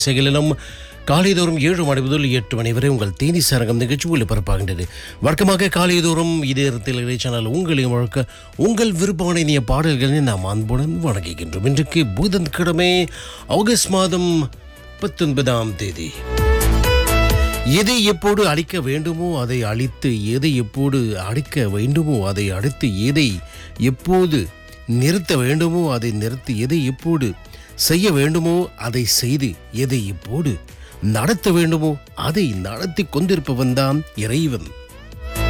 செயலிலும் காலைதோறும் ஏழு மணி முதல் எட்டு மணி வரை உங்கள் தேனி சரங்கம் நிகழ்ச்சி ஒளிபரப்பாகின்றது வழக்கமாக காலைதோறும் இதே இடத்தில் சேனல் உங்களையும் வழக்க உங்கள் விருப்பமான இனிய பாடல்களை நாம் அன்புடன் வணங்குகின்றோம் இன்றைக்கு புதன்கிழமை ஆகஸ்ட் மாதம் பத்தொன்பதாம் தேதி எதை எப்போது அழிக்க வேண்டுமோ அதை அழித்து எதை எப்போது அழிக்க வேண்டுமோ அதை அழித்து எதை எப்போது நிறுத்த வேண்டுமோ அதை நிறுத்தி எதை எப்போது செய்ய வேண்டுமோ அதை செய்து எதை எப்போது நடத்த வேண்டுமோ அதை நடத்தி கொண்டிருப்பவன் தான் இறைவன்